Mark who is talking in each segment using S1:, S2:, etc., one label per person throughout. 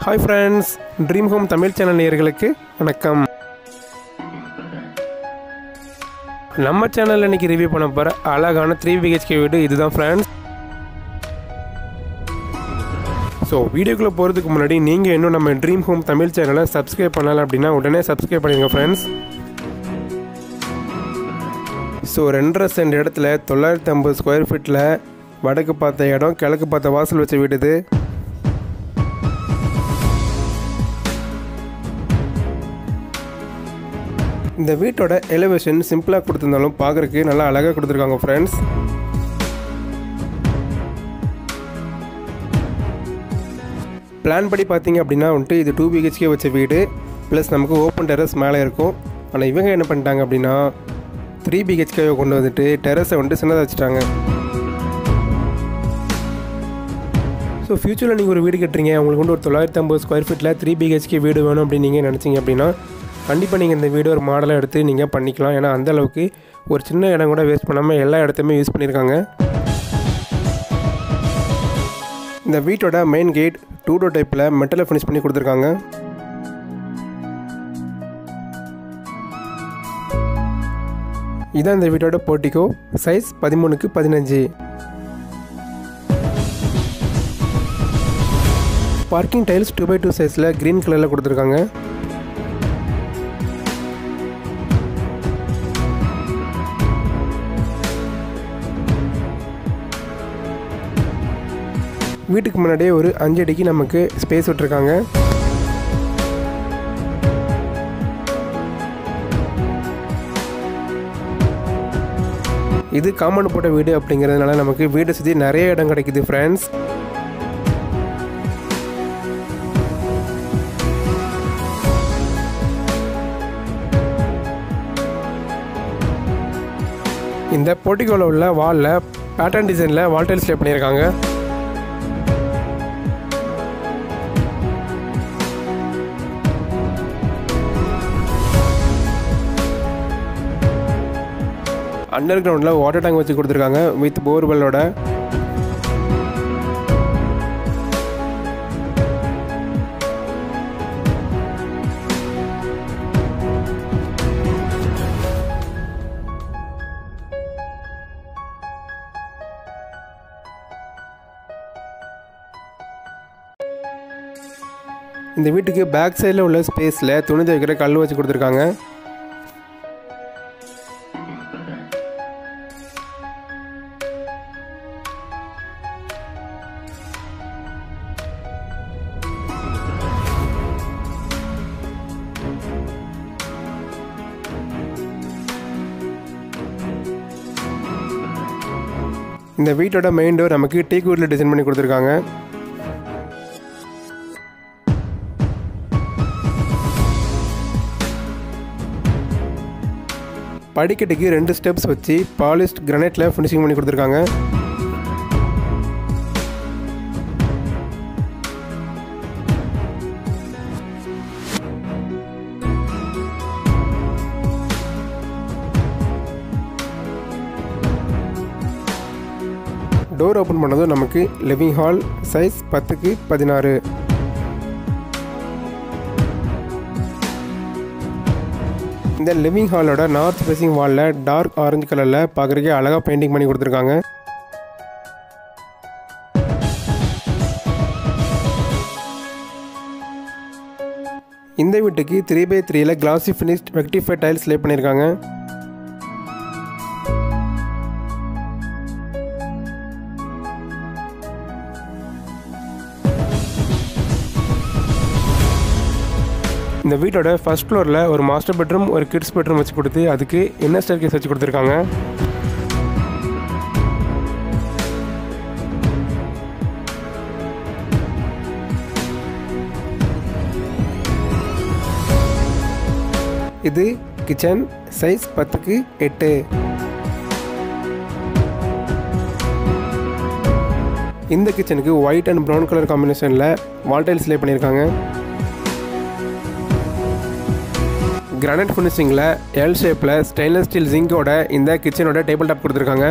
S1: hi friends dream home Tamil channel நேயர்களுக்கு வணக்கம் நம்ம சேனலில் இன்னைக்கு ரிவ்யூ பண்ண போகிற அழகான த்ரீ பிஹெச்கே வீடு இதுதான் ஃப்ரெண்ட்ஸ் ஸோ வீடியோக்குள்ளே போகிறதுக்கு முன்னாடி நீங்கள் இன்னும் நம்ம ட்ரீம் ஹோம் தமிழ் சேனலை சப்ஸ்கிரைப் பண்ணல அப்படின்னா உடனே சப்ஸ்கிரைப் பண்ணிடுங்க ஃப்ரெண்ட்ஸ் ஸோ ரெண்டரை சென்ட் இடத்துல தொள்ளாயிரத்தி ஐம்பது ஸ்கொயர் ஃபீட்டில் வடக்கு பார்த்த இடம் கிழக்கு பார்த்த வாசல் வச்ச வீடு இது இந்த வீட்டோட எலிவேஷன் சிம்பிளாக கொடுத்துருந்தாலும் பார்க்குறக்கு நல்லா அழகாக கொடுத்துருக்காங்க ஃப்ரெண்ட்ஸ் பிளான் படி பார்த்தீங்க அப்படின்னா வந்துட்டு இது டூ பிஹெச்கே வச்ச வீடு ப்ளஸ் நமக்கு ஓப்பன் டெரஸ் மேலே இருக்கும் ஆனால் இவங்க என்ன பண்ணிட்டாங்க அப்படின்னா த்ரீ பிஹெச்கேவை கொண்டு வந்துட்டு டெரஸை வந்துட்டு சின்னதாக வச்சுட்டாங்க ஸோ ஃப்யூச்சரில் நீங்கள் ஒரு வீடு கட்டுறீங்க உங்களுக்கு வந்து ஒரு தொள்ளாயிரத்தி ஐம்பது ஸ்கொயர் ஃபீட்டில் த்ரீ பிஹெச்கே வீடு வேணும் அப்படின்னு நீங்கள் நினச்சிங்க அப்படின்னா கண்டிப்பாக நீங்கள் இந்த வீடு ஒரு மாடலாக எடுத்து நீங்கள் பண்ணிக்கலாம் ஏன்னா அந்த அளவுக்கு ஒரு சின்ன இடம் கூட வேஸ்ட் பண்ணாமல் எல்லா இடத்தையுமே யூஸ் பண்ணியிருக்காங்க இந்த வீட்டோட மெயின் கேட் டூ டோர் டைப்பில் மெட்டலில் ஃபினிஷ் பண்ணி கொடுத்துருக்காங்க இதான் இந்த வீட்டோட போர்ட்டிகோ சைஸ் பதிமூணுக்கு பதினஞ்சு parking tiles two by two சைஸில் க்ரீன் கலரில் கொடுத்துருக்காங்க வீட்டுக்கு முன்னாடியே ஒரு அஞ்சு அடிக்கு நமக்கு ஸ்பேஸ் விட்டுருக்காங்க இது காம்பவுண்ட் போட்ட வீடு அப்படிங்கிறதுனால நமக்கு வீடை சுற்றி நிறைய இடம் கிடைக்குது ஃப்ரெண்ட்ஸ் இந்த போர்ட்டிகோவில் உள்ள வாலில் பேட்டர்ன் டிசைனில் வால் டைல்ஸ் பண்ணியிருக்காங்க அண்டர் கிரவுண்டில் வாட்டர் டேங்க் வச்சு கொடுத்துருக்காங்க வித் போர்வெல்லோட இந்த வீட்டுக்கு பேக் சைடில் உள்ள ஸ்பேஸில் துணி துவைக்கிற கல் வச்சு கொடுத்துருக்காங்க இந்த வீட்டோட மெயின் டோர் நமக்கு டீக் வுட்டில் டிசைன் பண்ணி கொடுத்துருக்காங்க படிக்கட்டுக்கு ரெண்டு ஸ்டெப்ஸ் வச்சு பாலிஸ்ட் கிரானைட்டில் ஃபினிஷிங் பண்ணி கொடுத்துருக்காங்க டோர் ஓப்பன் பண்ணதும் நமக்கு லிவிங் ஹால் சைஸ் பத்துக்கு பதினாறு இந்த லிவிங் ஹாலோட நார்த் ஃபேஸிங் வாலில் டார்க் ஆரஞ்சு கலரில் பார்க்குறதுக்கே அழகாக பெயிண்டிங் பண்ணி கொடுத்துருக்காங்க இந்த வீட்டுக்கு த்ரீ பை த்ரீயில் classy finished rectify tiles lay பண்ணியிருக்காங்க இந்த வீட்டோட ஃபர்ஸ்ட் ஃப்ளோரில் ஒரு மாஸ்டர் பெட்ரூம் ஒரு கிட்ஸ் பெட்ரூம் வச்சு கொடுத்து அதுக்கு என்ன ஸ்டேர் கேஸ் வச்சு கொடுத்துருக்காங்க இது கிச்சன் சைஸ் பத்துக்கு எட்டு இந்த கிச்சனுக்கு ஒயிட் அண்ட் ப்ரௌன் கலர் காம்பினேஷனில் வால் டைல்ஸ் லே பண்ணியிருக்காங்க கிரானைட் ஃபினிஷிங்கில் எல் ஷேப்பில் ஸ்டெயின்லெஸ் ஸ்டீல் ஜிங்கோட இந்த கிச்சனோட டேபிள் டாப் கொடுத்துருக்காங்க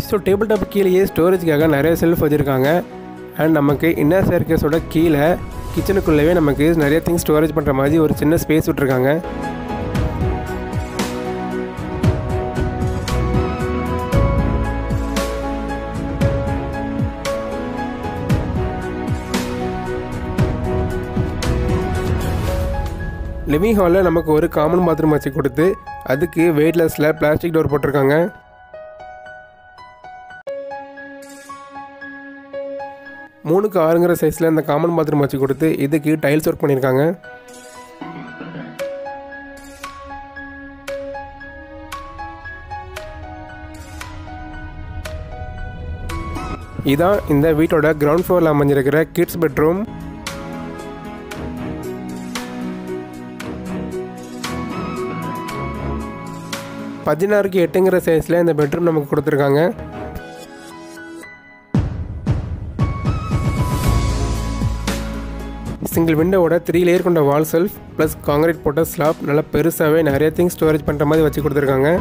S1: ஸோ டேபிள் டாப் கீழேயே ஸ்டோரேஜ்க்காக நிறைய செல்ஃப் வச்சுருக்காங்க அண்ட் நமக்கு இன்னர் ஸ்டேர்கேஸோட கீழே கிச்சனுக்குள்ளேயே நமக்கு நிறைய திங்ஸ் ஸ்டோரேஜ் பண்ணுற மாதிரி ஒரு சின்ன ஸ்பேஸ் விட்டுருக்காங்க லிவிங் ஹாலில் நமக்கு ஒரு காமன் பாத்ரூம் வச்சு கொடுத்து அதுக்கு வெயிட்லெஸில் பிளாஸ்டிக் டோர் போட்டிருக்காங்க மூணுக்கு ஆறுங்கிற சைஸில் இந்த காமன் பாத்ரூம் வச்சு கொடுத்து இதுக்கு டைல்ஸ் ஒர்க் பண்ணியிருக்காங்க இதான் இந்த வீட்டோட கிரவுண்ட் ஃப்ளோரில் அமைஞ்சிருக்கிற கிட்ஸ் பெட்ரூம் பதினாறுக்கு எட்டுங்கிற சைஸில் இந்த பெட்ரூம் நமக்கு கொடுத்துருக்காங்க சிங்கிள் விண்டோவோட த்ரீ லேயர் கொண்ட வால் செல்ஃப் ப்ளஸ் காங்கிரீட் போட்ட ஸ்லாப் நல்லா பெருசாகவே நிறைய திங்ஸ் ஸ்டோரேஜ் பண்ணுற மாதிரி வச்சு கொடுத்துருக்காங்க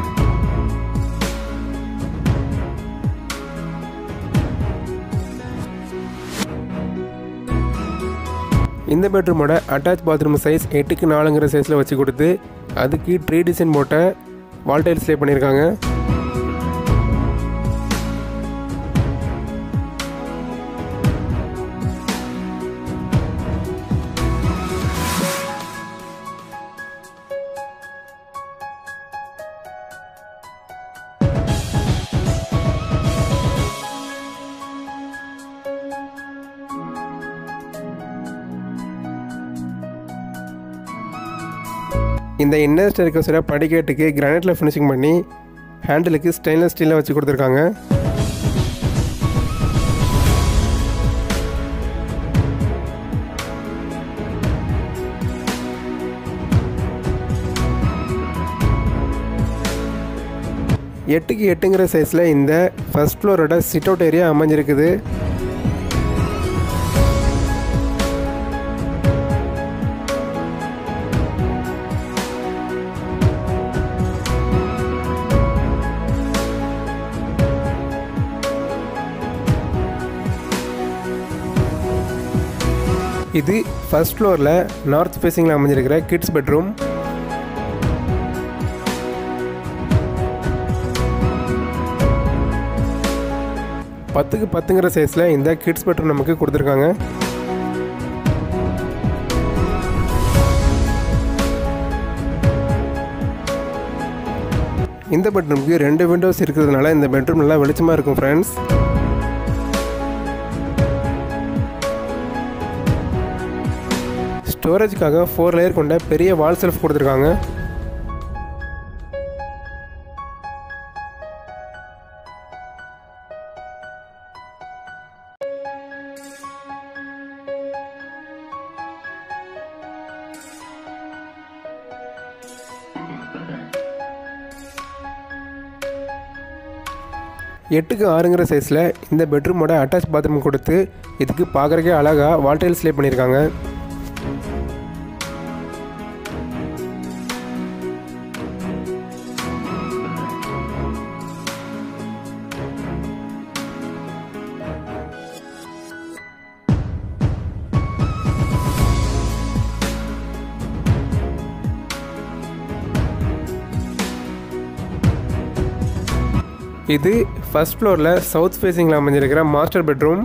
S1: இந்த பெட்ரூமோட அட்டாச் பாத்ரூம் சைஸ் எட்டுக்கு நாலுங்கிற சைஸில் வச்சு கொடுத்து அதுக்கு ட்ரீ டிசைன் போட்ட வால் டைல்ஸ் லே பண்ணியிருக்காங்க இந்த இன்னர் ஸ்டேர்கஸோட படிக்கட்டுக்கு கிரானைட்டில் ஃபினிஷிங் பண்ணி ஹேண்டிலுக்கு ஸ்டெயின்லெஸ் ஸ்டீலில் வச்சு கொடுத்துருக்காங்க எட்டுக்கு எட்டுங்கிற சைஸில் இந்த ஃபர்ஸ்ட் ஃப்ளோரோட சிட் அவுட் ஏரியா அமைஞ்சிருக்குது இது ஃபர்ஸ்ட் ஃப்ளோரில் நார்த் ஃபேஸிங்கில் அமைஞ்சிருக்கிற கிட்ஸ் பெட்ரூம் பத்துக்கு பத்துங்கிற சைஸில் இந்த கிட்ஸ் பெட்ரூம் நமக்கு கொடுத்துருக்காங்க இந்த பெட்ரூமுக்கு ரெண்டு விண்டோஸ் இருக்கிறதுனால இந்த பெட்ரூம் நல்லா வெளிச்சமாக இருக்கும் ஃப்ரெண்ட்ஸ் ஸ்டோரேஜ்க்காக ஃபோர் லேயர் கொண்ட பெரிய வால் செல்ஃப் கொடுத்துருக்காங்க எட்டுக்கு ஆறுங்கிற சைஸில் இந்த பெட்ரூமோட அட்டாச் பாத்ரூம் கொடுத்து இதுக்கு பார்க்குறக்கே அழகாக வால் டைல்ஸ் லே பண்ணியிருக்காங்க இது ஃபர்ஸ்ட் ஃப்ளோரில் சவுத் ஃபேஸிங்கில் அமைஞ்சிருக்கிற மாஸ்டர் பெட்ரூம்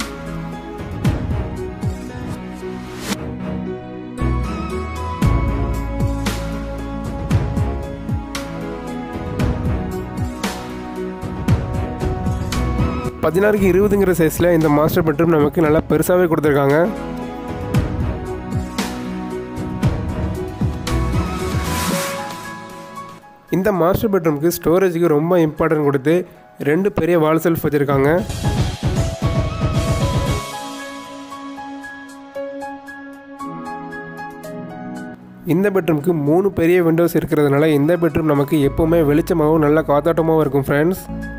S1: பதினாறுக்கு இருபதுங்கிற சைஸில் இந்த மாஸ்டர் பெட்ரூம் நமக்கு நல்லா பெருசாகவே கொடுத்துருக்காங்க இந்த மாஸ்டர் பெட்ரூமுக்கு ஸ்டோரேஜுக்கு ரொம்ப இம்பார்ட்டன்ட் கொடுத்து ரெண்டு பெரிய வால் செல்ஃப் வச்சுருக்காங்க இந்த பெட்ரூமுக்கு மூணு பெரிய விண்டோஸ் இருக்கிறதுனால இந்த பெட்ரூம் நமக்கு எப்போவுமே வெளிச்சமாகவும் நல்ல காத்தாட்டமாகவும் இருக்கும் ஃப்ரெண்ட்ஸ்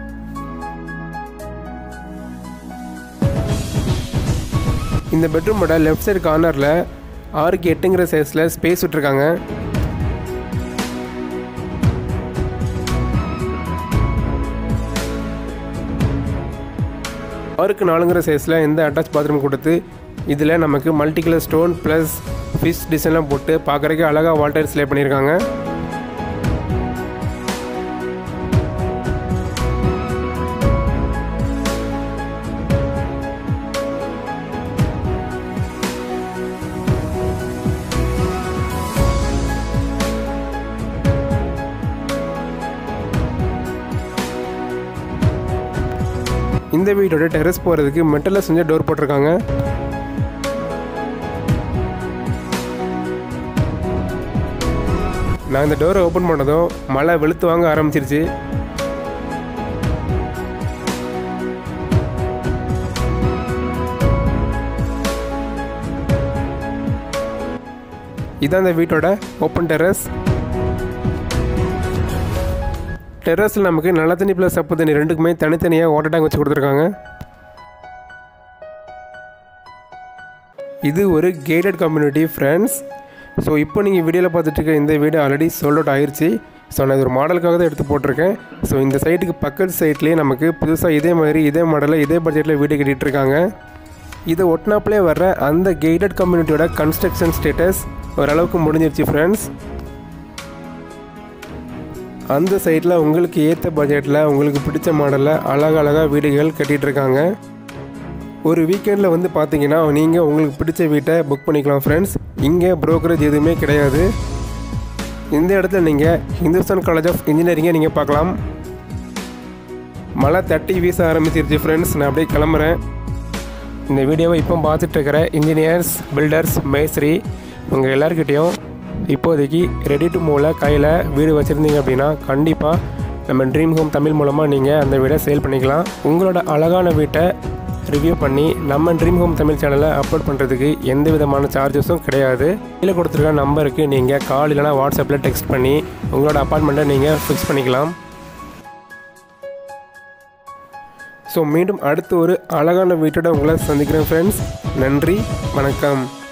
S1: இந்த பெட்ரூமோட லெஃப்ட் சைடு கார்னரில் ஆறுக்கு எட்டுங்கிற சைஸில் ஸ்பேஸ் விட்டுருக்காங்க ஆறுக்கு நாலுங்கிற சைஸில் இந்த அட்டாச் பாத்ரூம் கொடுத்து இதில் நமக்கு multi colour stone plus fish டிசைன்லாம் போட்டு பார்க்குறதுக்கு அழகாக வால்டர் ஸ்லே பண்ணியிருக்காங்க இந்த வீட்டோட டெரஸ் போகிறதுக்கு மெட்டலில் செஞ்ச டோர் போட்டிருக்காங்க நான் இந்த டோரை ஓப்பன் பண்ணதும் மழை வெளுத்து வாங்க ஆரம்பிச்சிருச்சு இதான் இந்த வீட்டோட ஓப்பன் டெரஸ் டெரஸில் நமக்கு நல்ல தண்ணி ப்ளஸ் சப்பு தண்ணி ரெண்டுக்குமே தனித்தனியாக வாட்டர் டேங்க் வச்சு கொடுத்துருக்காங்க இது ஒரு கேட்டட் கம்யூனிட்டி ஃப்ரெண்ட்ஸ் ஸோ இப்போ நீங்கள் வீடியோவில் பார்த்துட்டு இருக்க இந்த வீடு ஆல்ரெடி சோல்ட் அவுட் ஆயிடுச்சு ஸோ நான் இது ஒரு மாடலுக்காக தான் எடுத்து போட்டிருக்கேன் ஸோ இந்த சைட்டுக்கு பக்கத்து சைட்லேயே நமக்கு புதுசாக இதே மாதிரி இதே மாடலில் இதே பட்ஜெட்டில் வீடு கட்டிகிட்டு இருக்காங்க இதை ஒட்டினாப்லே வர்ற அந்த கேட்டட் கம்யூனிட்டியோட கன்ஸ்ட்ரக்ஷன் ஸ்டேட்டஸ் ஓரளவுக்கு முடிஞ்சிருச்சு ஃப்ரெண்ட்ஸ் அந்த சைட்டில் உங்களுக்கு ஏற்ற பட்ஜெட்டில் உங்களுக்கு பிடிச்ச மாடலில் அழகழகாக வீடுகள் கட்டிகிட்டு இருக்காங்க ஒரு வீக்கெண்டில் வந்து பார்த்தீங்கன்னா நீங்கள் உங்களுக்கு பிடிச்ச வீட்டை புக் பண்ணிக்கலாம் ஃப்ரெண்ட்ஸ் இங்கே ப்ரோக்கரேஜ் எதுவுமே கிடையாது இந்த இடத்துல நீங்கள் ஹிந்துஸ்தான் காலேஜ் ஆஃப் இன்ஜினியரிங்கை நீங்கள் பார்க்கலாம் மழை தட்டி வீச ஆரம்பிச்சிருச்சு ஃப்ரெண்ட்ஸ் நான் அப்படியே கிளம்புறேன் இந்த வீடியோவை இப்போ பார்த்துட்டு இருக்கிற இன்ஜினியர்ஸ் பில்டர்ஸ் மேஸ்திரி உங்கள் எல்லாருக்கிட்டேயும் இப்போதைக்கு ரெடி டு மூவில் கையில் வீடு வச்சுருந்தீங்க அப்படின்னா கண்டிப்பாக நம்ம ட்ரீம் ஹோம் தமிழ் மூலமாக நீங்கள் அந்த வீடை சேல் பண்ணிக்கலாம் உங்களோட அழகான வீட்டை ரிவ்யூ பண்ணி நம்ம ட்ரீம் ஹோம் தமிழ் சேனலை அப்லோட் பண்ணுறதுக்கு எந்த விதமான சார்ஜஸும் கிடையாது கீழே கொடுத்துருக்க நம்பருக்கு நீங்கள் கால் இல்லைனா வாட்ஸ்அப்பில் டெக்ஸ்ட் பண்ணி உங்களோட அப்பார்ட்மெண்ட்டை நீங்கள் ஃபிக்ஸ் பண்ணிக்கலாம் ஸோ மீண்டும் அடுத்து ஒரு அழகான வீட்டோட உங்களை சந்திக்கிறேன் ஃப்ரெண்ட்ஸ் நன்றி வணக்கம்